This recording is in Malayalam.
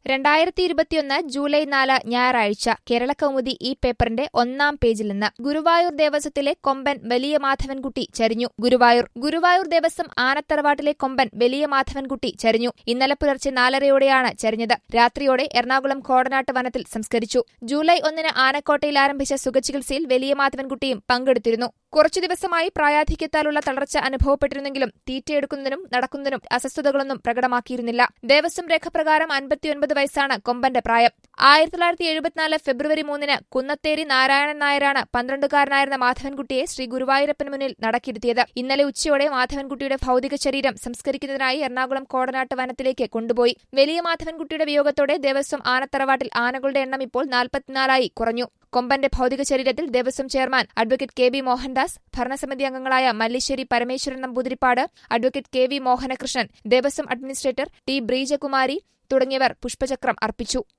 രണ്ടായിരത്തി ഇരുപത്തിയൊന്ന് ജൂലൈ നാല് ഞായറാഴ്ച കേരളകൗമുദി ഈ പേപ്പറിന്റെ ഒന്നാം പേജിൽ നിന്ന് ഗുരുവായൂർ ദേവസ്വത്തിലെ കൊമ്പൻ വലിയ മാധവൻകുട്ടി ചരിഞ്ഞു ഗുരുവായൂർ ഗുരുവായൂർ ദേവസ്വം ആനത്തറവാട്ടിലെ കൊമ്പൻ വലിയ മാധവൻകുട്ടി ചരിഞ്ഞു ഇന്നലെ പുലർച്ചെ നാലരയോടെയാണ് ചരിഞ്ഞത് രാത്രിയോടെ എറണാകുളം കോടനാട്ട് വനത്തിൽ സംസ്കരിച്ചു ജൂലൈ ഒന്നിന് ആനക്കോട്ടയിൽ ആരംഭിച്ച സുഖചികിത്സയിൽ വലിയ മാധവൻകുട്ടിയും പങ്കെടുത്തിരുന്നു കുറച്ചു ദിവസമായി പ്രായാധിക്യത്താലുള്ള തളർച്ച അനുഭവപ്പെട്ടിരുന്നെങ്കിലും തീറ്റയെടുക്കുന്നതിനും നടക്കുന്നതിനും അസ്വസ്ഥതകളൊന്നും പ്രകടമാക്കിയിരുന്നില്ല ദേവസ്വം രേഖ പ്രകാരം അൻപത്തിയൊൻപത് വയസ്സാണ് കൊമ്പന്റെ പ്രായം ആയിരത്തി തൊള്ളായിരത്തി എഴുപത്തിനാല് ഫെബ്രുവരി മൂന്നിന് കുന്നത്തേരി നാരായണൻ നായരാണ് പന്ത്രണ്ടുകാരനായിരുന്ന മാധവൻകുട്ടിയെ ശ്രീ ഗുരുവായൂരപ്പന് മുന്നിൽ നടക്കിരുത്തിയത് ഇന്നലെ ഉച്ചയോടെ മാധവൻകുട്ടിയുടെ ഭൌതിക ശരീരം സംസ്കരിക്കുന്നതിനായി എറണാകുളം കോടനാട്ട് വനത്തിലേക്ക് കൊണ്ടുപോയി വലിയ മാധവൻകുട്ടിയുടെ വിയോഗത്തോടെ ദേവസ്വം ആനത്തറവാട്ടിൽ ആനകളുടെ എണ്ണം ഇപ്പോൾ നാൽപ്പത്തിനാലായി കുറഞ്ഞു കൊമ്പന്റെ ഭൌതിക ശരീരത്തിൽ Devaswom chairman advocate K V Mohandas ഭരണസമിതി അംഗങ്ങളായ Mallissery Parameswaran Namboothiripad advocate K V Mohanakrishnan Devaswom administrator T Breejakumari തുടങ്ങിയവർ പുഷ്പചക്രം അർപ്പിച്ചു